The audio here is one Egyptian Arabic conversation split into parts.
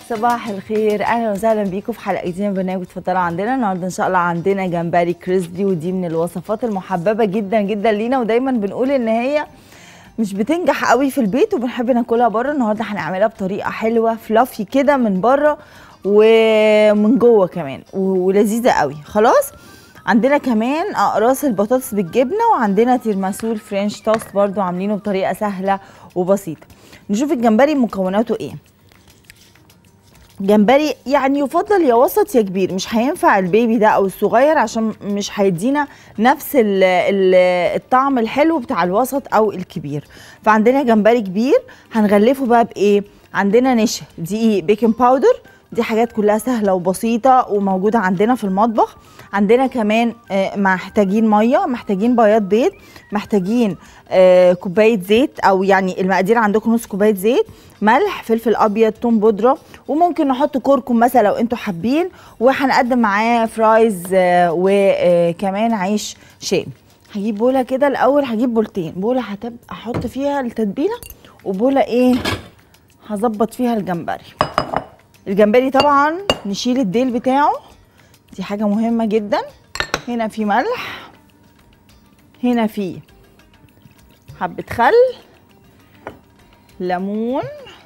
صباح الخير اهلا وسهلا بيكم في حلقه جديده من برنامج اتفضلوا عندنا النهارده ان شاء الله عندنا جمبري كريسبي ودي من الوصفات المحببه جدا جدا لينا ودايما بنقول ان هي مش بتنجح قوي في البيت وبنحب ناكلها بره النهارده هنعملها بطريقه حلوه فلافي كده من بره ومن جوه كمان و- ولذيذه قوي خلاص عندنا كمان اقراص البطاطس بالجبنه وعندنا تيرماسو الفرنش توست برضو عاملينه بطريقه سهله وبسيطه نشوف الجمبري مكوناته ايه جمبري يعني يفضل يا وسط يا كبير مش هينفع البيبي ده او الصغير عشان مش هيدينا نفس ال ال الطعم الحلو بتاع الوسط او الكبير فعندنا جمبري كبير هنغلفه بقى بايه عندنا نشا دقيق بيكنج باودر دي حاجات كلها سهله وبسيطه وموجوده عندنا في المطبخ عندنا كمان آه، محتاجين ميه محتاجين بياض بيض محتاجين آه، كوبايه زيت او يعني المقادير عندكم نص كوبايه زيت ملح فلفل ابيض توم بودره وممكن نحط كركم مثلا لو انتوا حابين وهنقدم معاه فرايز آه، وكمان عيش شام هجيب بوله كده الاول هجيب بولتين بوله هتبقى احط فيها التتبيله وبوله ايه هظبط فيها الجمبري الجمبري طبعا نشيل الديل بتاعه دي حاجه مهمه جدا هنا في ملح هنا في حبه خل ليمون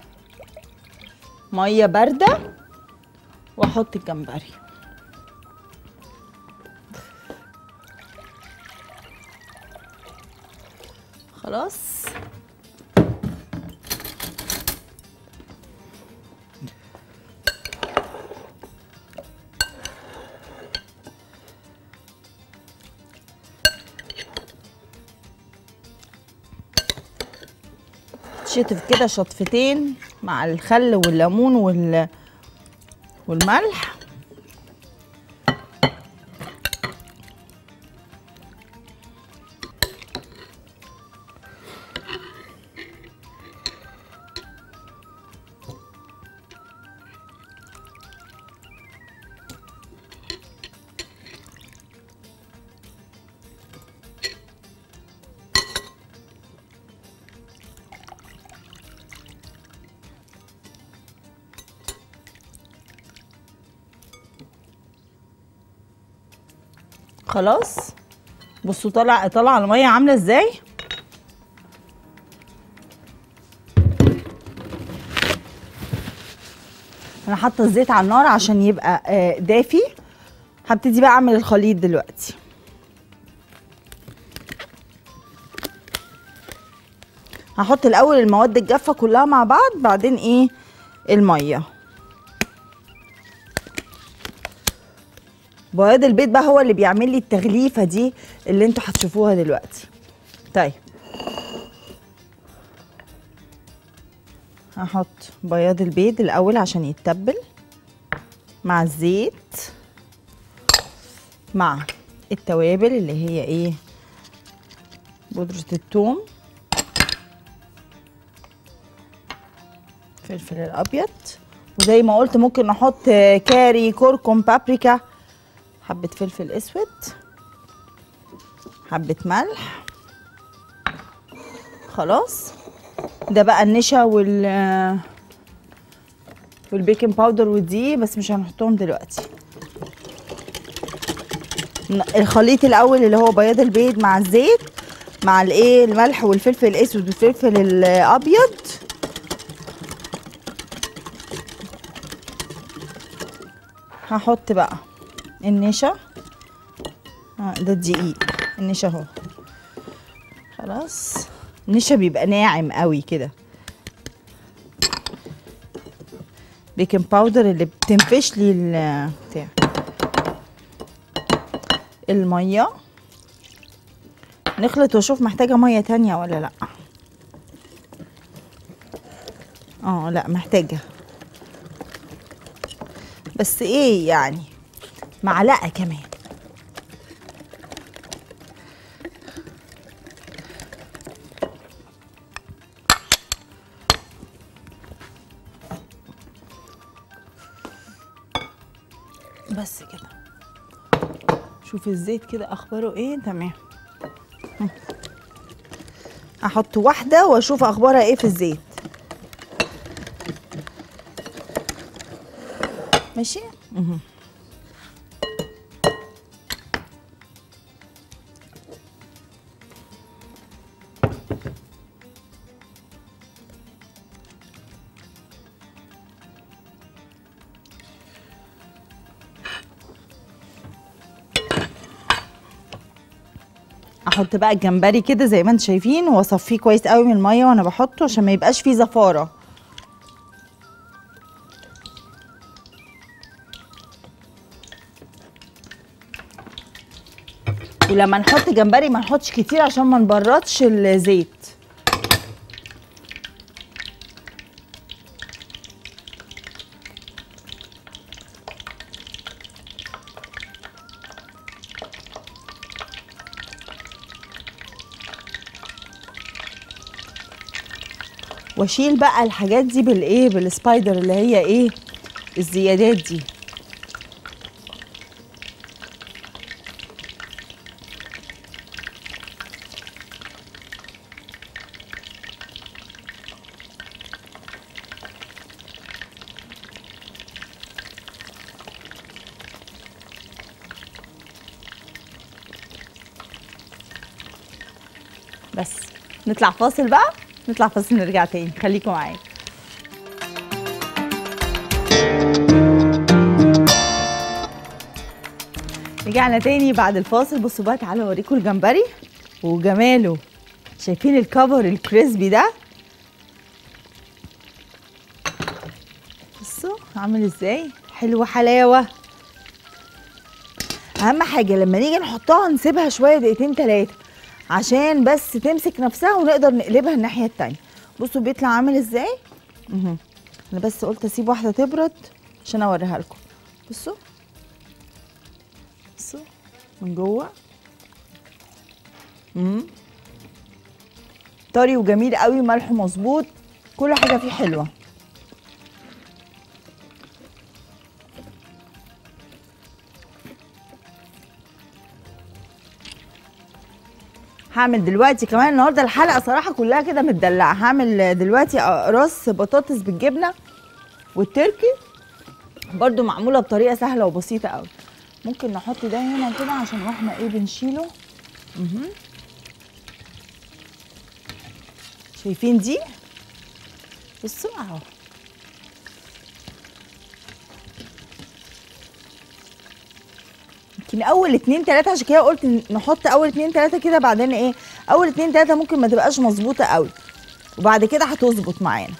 ميه بارده واحط الجمبري خلاص شطف كده شطفتين مع الخل والليمون وال والملح خلاص بصوا طلع طلع الميه عامله ازاي انا حاطه الزيت على النار عشان يبقى آه، دافي هبتدي بقى اعمل الخليط دلوقتي هحط الاول المواد الجافه كلها مع بعض بعدين ايه الميه بياض البيض بقى هو اللي بيعمل لي التغليفه دي اللي انتوا هتشوفوها دلوقتي طيب هحط بياض البيض الاول عشان يتبل مع الزيت مع التوابل اللي هي ايه بودرة الثوم فلفل الابيض وزي ما قلت ممكن نحط كاري كركم بابريكا حبة فلفل اسود حبة ملح خلاص ده بقى النشا وال والبيكنج باودر ودي بس مش هنحطهم دلوقتي ن- الخليط الاول اللي هو بياض البيض مع الزيت مع الايه الملح والفلفل الاسود والفلفل الابيض هحط بقى النشا آه، ده الدقيق النشا اهو خلاص النشا بيبقى ناعم قوي كده بيكنج باودر اللي بتنفش لي ال- بتاع الميه نخلط واشوف محتاجه ميه تانية ولا لا اه لا محتاجه بس ايه يعني معلقه كمان بس كده شوف الزيت كده اخباره ايه تمام هم. احط واحده واشوف اخبارها ايه في الزيت ماشي مهم. احط بقى الجمبري كده زي ما انتم شايفين واصفيه كويس قوي من الميه وانا بحطه عشان ما يبقاش فيه زفاره ولما نحط جمبري ما نحطش كتير عشان ما نبردش الزيت واشيل بقى الحاجات دي بالايه بالسبايدر اللي هي ايه الزيادات دي بس نطلع فاصل بقى نطلع فاصل نرجع تاني خليكم معايا رجعنا تاني بعد الفاصل بصوا بقى تعالوا اوريكم الجمبري وجماله شايفين الكفر الكريسبي ده بصوا عامل ازاي حلو حلاوه اهم حاجه لما نيجي نحطها نسيبها شويه دقيقتين تلاتة عشان بس تمسك نفسها ونقدر نقلبها الناحيه التانية بصوا بيطلع عامل ازاي مهم. انا بس قلت اسيب واحده تبرد عشان اوريها لكم بصوا بصوا من جوه مم. طري وجميل قوي ملحه مظبوط كل حاجه فيه حلوه هعمل دلوقتي كمان النهارده الحلقه صراحه كلها كده متدلعه هعمل دلوقتي اقراص بطاطس بالجبنه والتركي برضو معموله بطريقه سهله وبسيطه قوي ممكن نحط ده هنا كده عشان واحنا ايه بنشيله مهم. شايفين دي بصوا اهو يمكن اول اتنين تلاته عشان كده قلت نحط اول اتنين تلاته كده بعدين ايه اول اتنين تلاته ممكن ما تبقاش مظبوطه قوي وبعد كده هتظبط معانا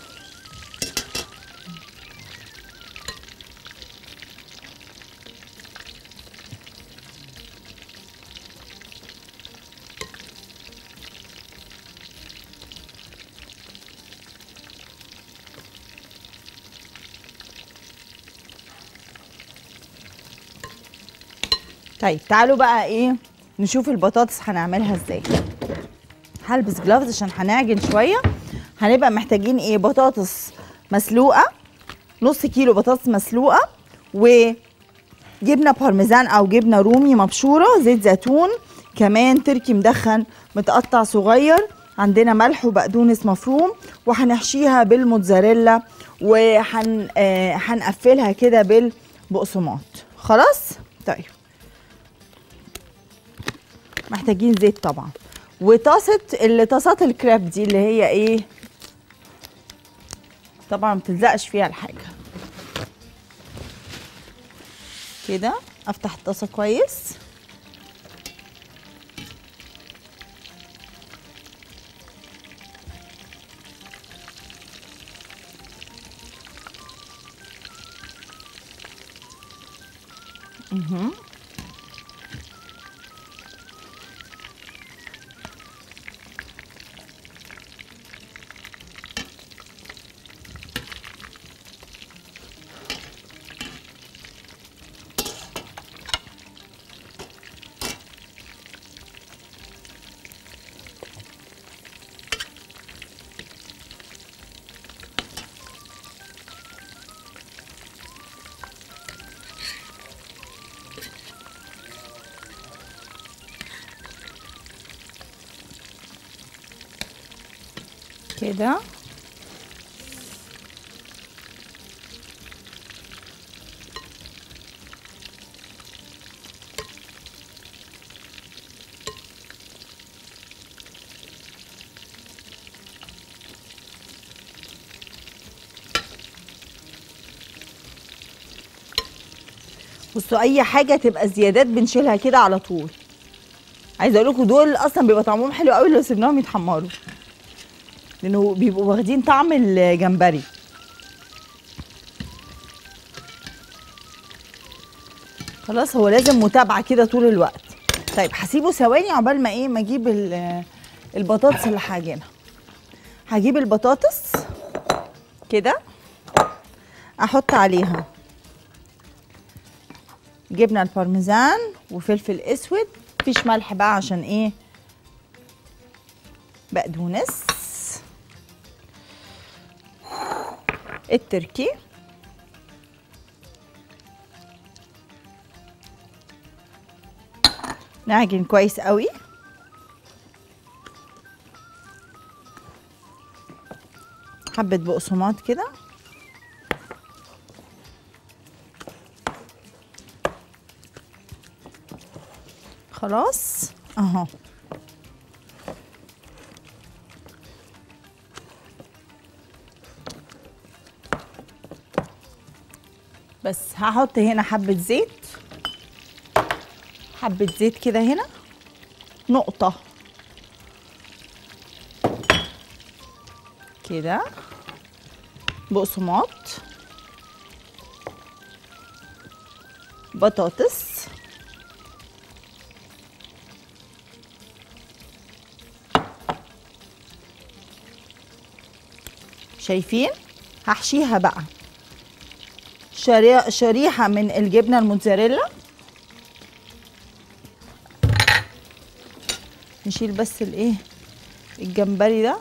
طيب تعالوا بقى ايه نشوف البطاطس هنعملها ازاي هلبس جلافز عشان هنعجن شويه هنبقى محتاجين ايه بطاطس مسلوقه نص كيلو بطاطس مسلوقه وجبنه بارميزان او جبنه رومي مبشوره زيت زيتون كمان تركي مدخن متقطع صغير عندنا ملح وبقدونس مفروم وهنحشيها بالموتزاريلا وهن آه هنقفلها كده بالبقسماط خلاص طيب محتاجين زيت طبعا وطاسه اللي طاسات الكراب دي اللي هي ايه طبعا ما بتلزقش فيها الحاجه كده افتح الطاسه كويس مهم. كده بصوا اي حاجه تبقى زيادات بنشيلها كده على طول عايزه اقول لكم دول اصلا بيبقى طعمهم حلو قوي لو سيبناهم يتحمروا لانه بيبقوا واخدين طعم الجمبري خلاص هو لازم متابعه كده طول الوقت طيب هسيبه ثواني عقبال ما ايه ما اجيب ال- البطاطس اللي هعجنها هجيب البطاطس كده احط عليها جبنه البارميزان وفلفل اسود مفيش ملح بقى عشان ايه بقدونس التركي نعجن كويس قوي حبة بقسماط كده خلاص اهو بس هحط هنا حبة زيت حبة زيت كده هنا نقطة كده بقسماط بطاطس شايفين هحشيها بقى شري- شريحة من الجبنة الموتزاريلا نشيل بس الايه الجمبري ده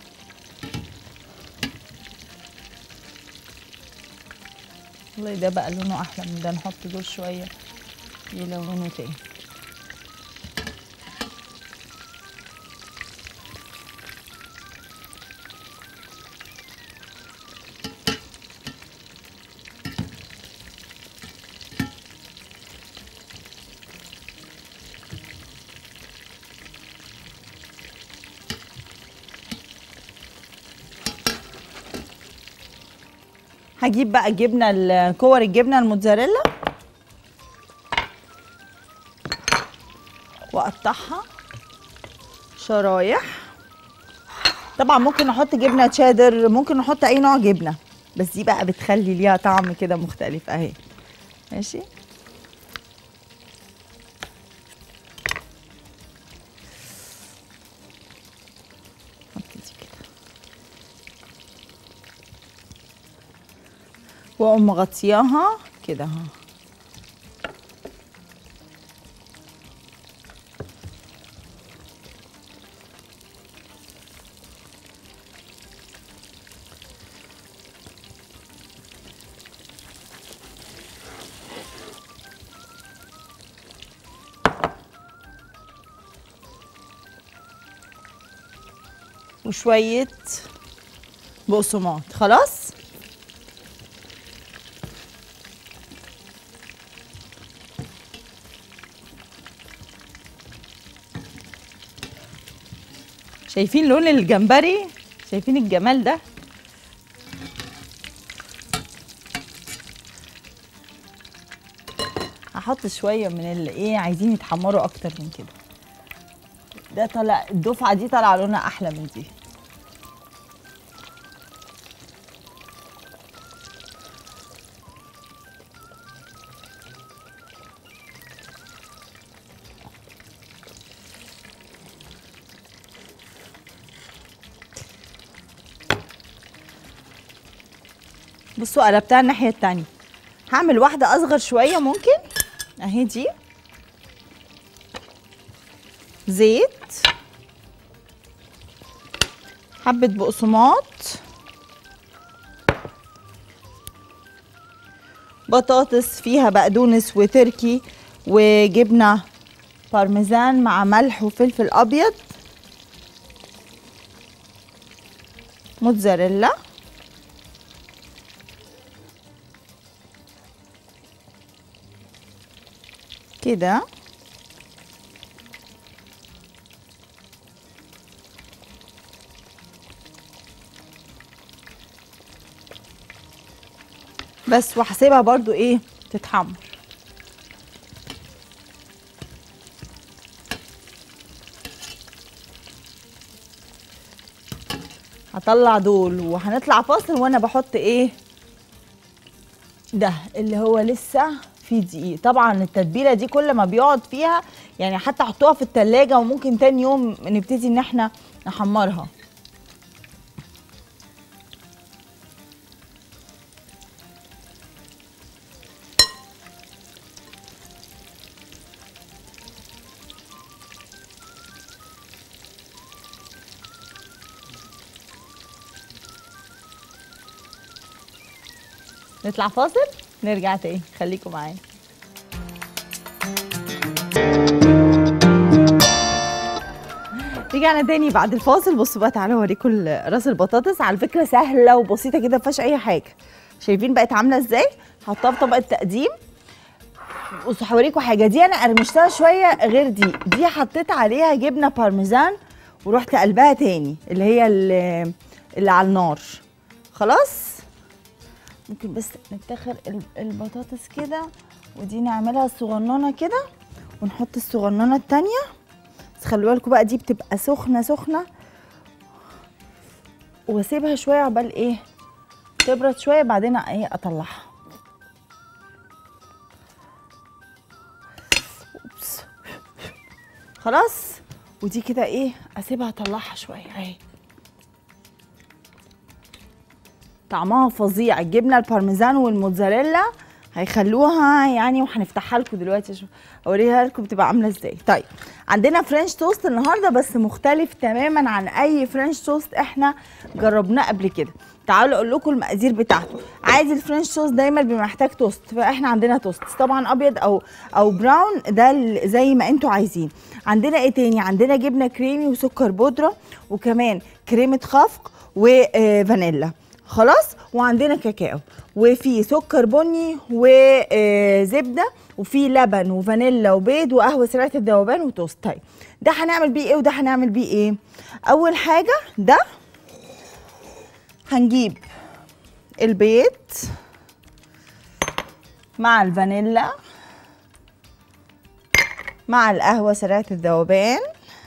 والله ده بقى لونه احلى من ده نحط دول شويه يلونوا تاني هجيب بقى الجبنه ال- كور الجبنه الموتزاريلا واقطعها شرايح طبعا ممكن نحط جبنه تشادر ممكن نحط اي نوع جبنه بس دي بقى بتخلي ليها طعم كده مختلف اهي ماشي حط دي كده واقوم مغطياها كده اهو وشوية بقسماط خلاص شايفين لون الجمبري شايفين الجمال ده هحط شويه من اللي ايه عايزين يتحمروا اكتر من كده ده طلع الدفعه دي طالعه لونها احلى من دي بصوا قلبتها الناحيه التانية هعمل واحده اصغر شويه ممكن اهي دي زيت حبه بقسماط بطاطس فيها بقدونس وتركي وجبنه بارميزان مع ملح وفلفل ابيض موتزاريلا كده بس وهسيبها برضو ايه تتحمر هطلع دول وهنطلع فاصل وانا بحط ايه ده اللي هو لسه فيه دقيق طبعا التتبيله دي كل ما بيقعد فيها يعني حتى احطوها في التلاجة وممكن تاني يوم نبتدي ان احنا نحمرها نطلع فاصل نرجع تاني خليكم معانا رجعنا تاني بعد الفاصل بصوا بقى تعالوا اوريكم ال- راس البطاطس على فكره سهله وبسيطه كده ما فيهاش اي حاجه شايفين بقت عامله ازاي هحطها في طبق التقديم بصوا هوريكم حاجه دي انا قرمشتها شويه غير دي دي حطيت عليها جبنه بارميزان ورحت قلبها تاني اللي هي اللي, اللي على النار خلاص ممكن بس نتاخر ال- البطاطس كده ودي نعملها صغننه كده ونحط الصغننه التانيه بس خلوا بالكم بقى دي بتبقى سخنه سخنه واسيبها شويه عقبال ايه تبرد شويه بعدين ايه اطلعها أوبس. خلاص ودي كده ايه اسيبها اطلعها شويه اهي طعمها فظيع الجبنه البارميزان والموتزاريلا هيخلوها يعني وهنفتحها لكم دلوقتي شوف اوريها لكم بتبقى عامله ازاي طيب عندنا فرنش توست النهارده بس مختلف تماما عن اي فرنش توست احنا جربناه قبل كده تعالوا اقول لكم المقادير بتاعته عادي الفرنش توست دايما بيبقى محتاج توست فاحنا عندنا توست طبعا ابيض او او براون ده ال- زي ما انتوا عايزين عندنا ايه تاني عندنا جبنه كريمي وسكر بودره وكمان كريمه خفق وفانيلا خلاص وعندنا كاكاو وفي سكر بني وزبده وفي لبن وفانيلا وبيض وقهوه سريعه الذوبان وتوست طيب ده هنعمل بيه ايه وده هنعمل بيه ايه اول حاجه ده هنجيب البيض مع الفانيلا مع القهوه سريعه الذوبان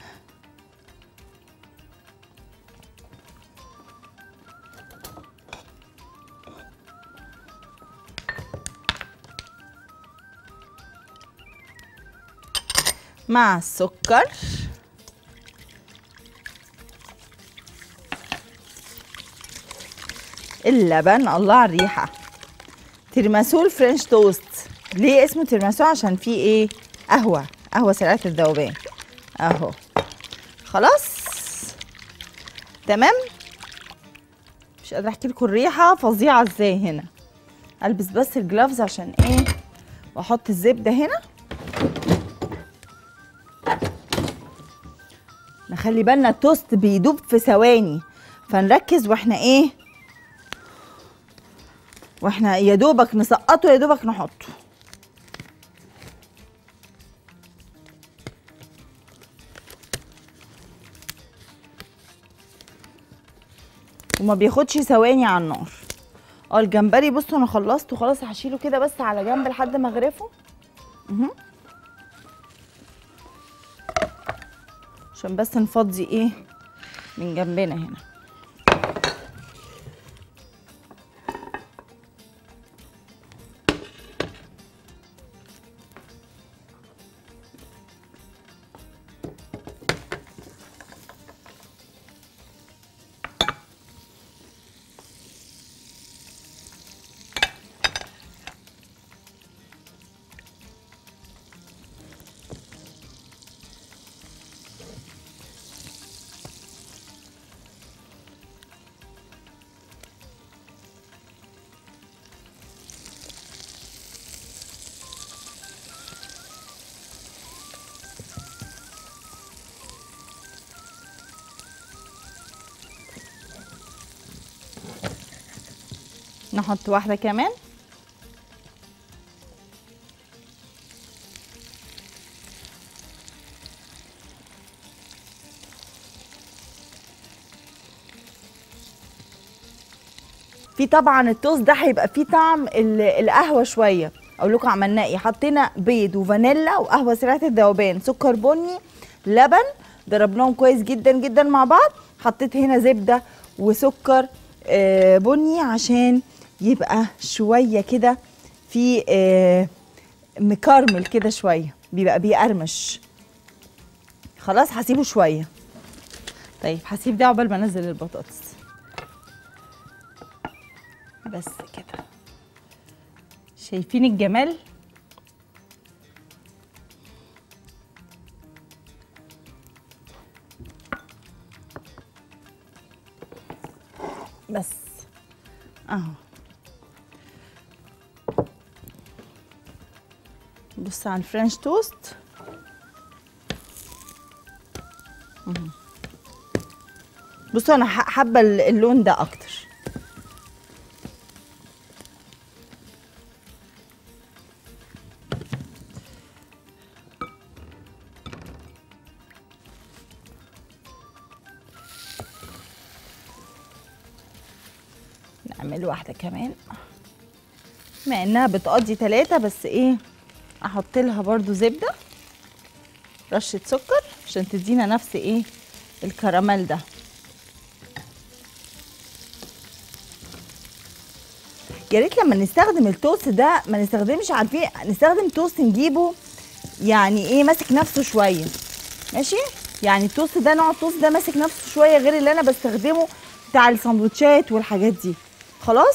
مع السكر اللبن الله على الريحه تيرماسو الفرنش توست ليه اسمه تيرماسو عشان فيه ايه قهوه قهوه سريعه الذوبان اهو خلاص تمام مش قادره احكي لكم الريحه فظيعه ازاي هنا البس بس الجلافز عشان ايه واحط الزبده هنا نخلي بالنا التوست بيدوب في ثواني فنركز واحنا ايه واحنا يا دوبك نسقطه يا دوبك نحطه وما بياخدش ثواني على النار اه الجمبري بصوا انا خلصته خلاص هشيله كده بس على جنب لحد ما اغرفه مهم. عشان بس نفضي ايه من جنبنا هنا نحط واحدة كمان في طبعا التوست ده هيبقى فيه طعم ال- القهوه شويه اقول لكم عملنا ايه حطينا بيض وفانيلا وقهوه سريعه الذوبان سكر بني لبن ضربناهم كويس جدا جدا مع بعض حطيت هنا زبده وسكر آه، بني عشان يبقى شويه كده في آه، مكرمل كده شويه بيبقى بيقرمش خلاص هسيبه شويه طيب هسيب ده عقبال ما انزل البطاطس بس كده شايفين الجمال بس اهو بص على الفرنش توست مهم. بصوا انا ح- حابه ال- اللون ده اكتر نعمل واحده كمان بما انها بتقضي ثلاثة بس ايه احط لها برضو زبدة رشة سكر عشان تدينا نفس ايه الكراميل ده يا ريت لما نستخدم التوست ده ما نستخدمش عارفين نستخدم توست نجيبه يعني ايه ماسك نفسه شويه ماشي يعني التوست ده نوع التوست ده ماسك نفسه شويه غير اللي انا بستخدمه بتاع السندوتشات والحاجات دي خلاص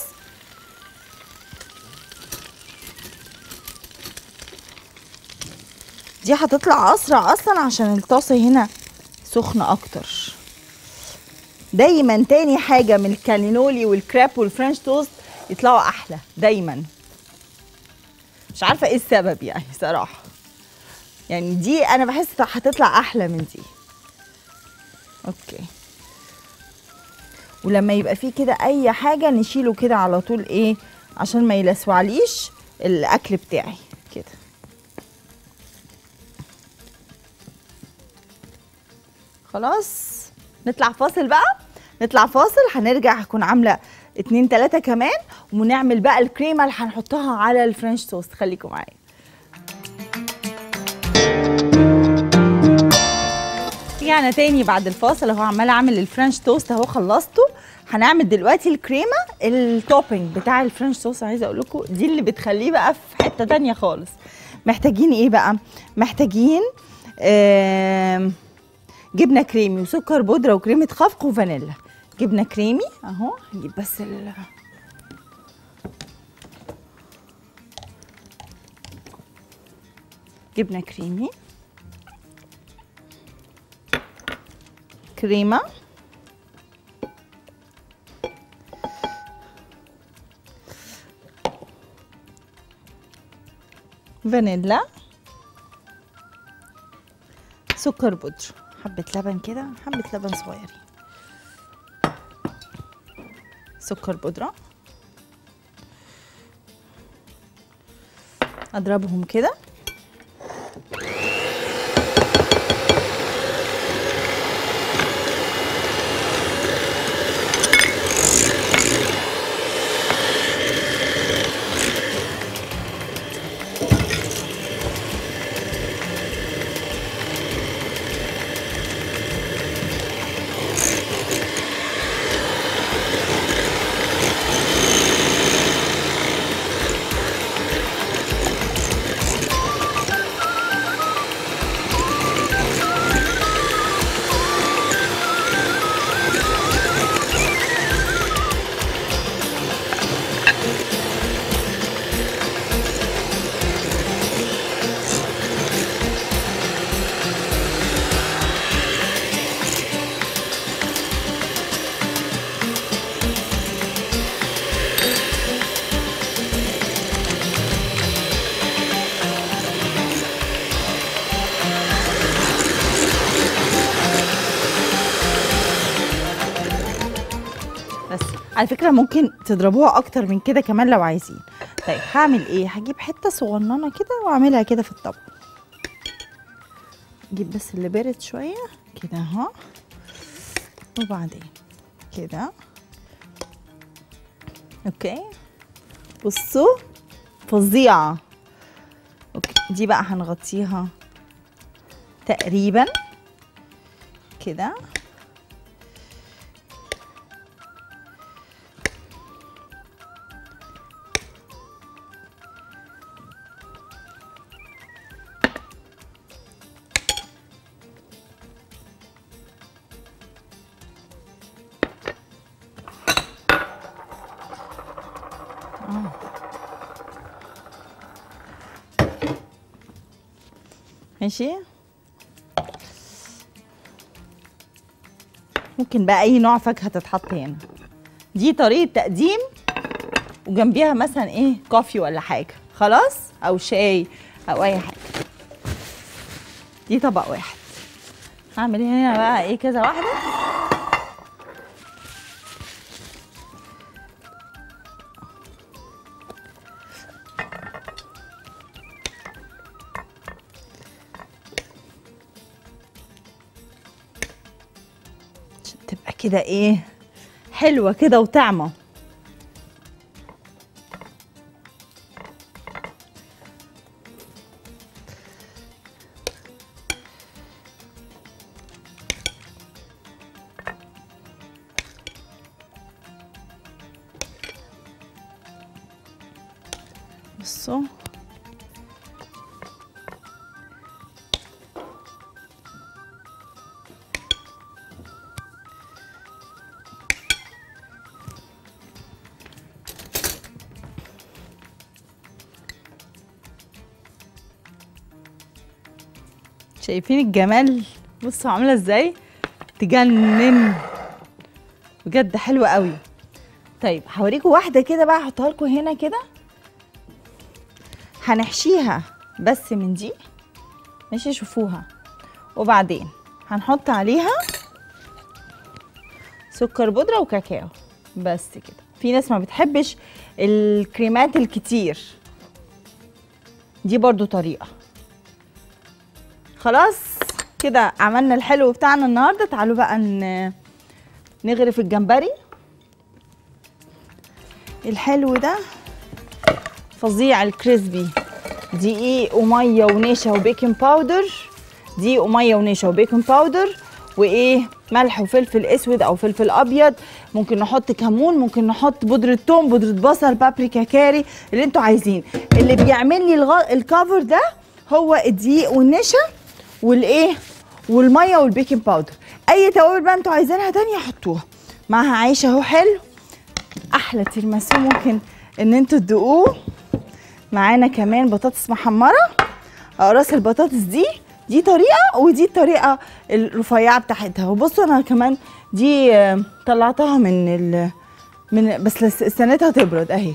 دي هتطلع اسرع اصلا عشان الطاسه هنا سخنه اكتر دايما تاني حاجه من الكانينولي والكراب والفرنش توست يطلعوا احلى دايما مش عارفه ايه السبب يعني صراحه يعني دي انا بحس هتطلع احلى من دي اوكي ولما يبقى فيه كده اي حاجه نشيله كده على طول ايه عشان ما يلسوعليش الاكل بتاعي كده خلاص نطلع فاصل بقى نطلع فاصل هنرجع هكون عامله اتنين تلاته كمان ونعمل بقى الكريمه اللي هنحطها على الفرنش توست خليكم معايا رجعنا تاني بعد الفاصل اهو عماله اعمل الفرنش توست اهو خلصته هنعمل دلوقتي الكريمه التوبينج بتاع الفرنش توست عايزه اقول لكم دي اللي بتخليه بقى في حته تانية خالص محتاجين ايه بقى محتاجين آم، جبنه كريمي وسكر بودره وكريمه خفق وفانيلا جبنه كريمي اهو هجيب بس ال جبنه كريمي كريمه فانيلا سكر بودر حبة لبن كده حبة لبن صغيرين سكر بودرة اضربهم كده بس على فكرة ممكن تضربوها أكتر من كده كمان لو عايزين طيب هعمل إيه؟ هجيب حتة صغننة كده وأعملها كده في الطبق أجيب بس اللي بارد شوية كده أهو وبعدين كده أوكي بصوا فظيعة أوكي دي بقى هنغطيها تقريبا كده اه ماشي ممكن بقى اي نوع فاكهه تتحط هنا دي طريقه تقديم وجنبيها مثلا ايه كوفي ولا حاجه خلاص او شاي او اي حاجه دي طبق واحد هعمل هنا بقى ايه كذا واحده عشان تبقى كده ايه حلوه كده وطعمه بصوا شايفين الجمال بصوا عامله ازاي تجنن بجد حلوه قوي طيب هوريكم واحده كده بقى هحطها لكم هنا كده هنحشيها بس من دي ماشي شوفوها وبعدين هنحط عليها سكر بودره وكاكاو بس كده في ناس ما بتحبش الكريمات الكتير دي برضو طريقه خلاص كده عملنا الحلو بتاعنا النهارده تعالوا بقى ن- نغرف الجمبري الحلو ده فظيع الكريسبي دقيق وميه ونشا وبيكنج باودر دقيق وميه ونشا وبيكنج باودر وايه ملح وفلفل اسود او فلفل ابيض ممكن نحط كمون ممكن نحط بودره ثوم بودره بصل بابريكا كاري اللي انتوا عايزين اللي بيعمل لي الغ... الكفر ده هو الدقيق والنشا والايه والميه والبيكنج باودر اي توابل بقى انتوا عايزينها تانية حطوها معاها عيش اهو حلو احلى تيرماسو ممكن ان انتوا تدوقوه معانا كمان بطاطس محمره اقراص البطاطس دي دي طريقه ودي الطريقه الرفيعه بتاعتها وبصوا انا كمان دي آه، طلعتها من ال من بس لس- استنيتها تبرد اهي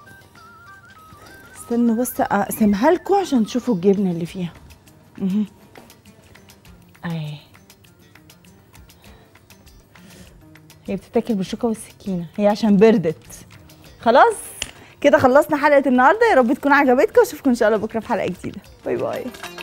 استنوا بس اقسمها لكم عشان تشوفوا الجبنه اللي فيها مهم. اهي هي بتتاكل بالشوكه والسكينه هي عشان بردت خلاص كده خلصنا حلقه النهارده يا رب تكون عجبتكم اشوفكم ان شاء الله بكره في حلقه جديده باي باي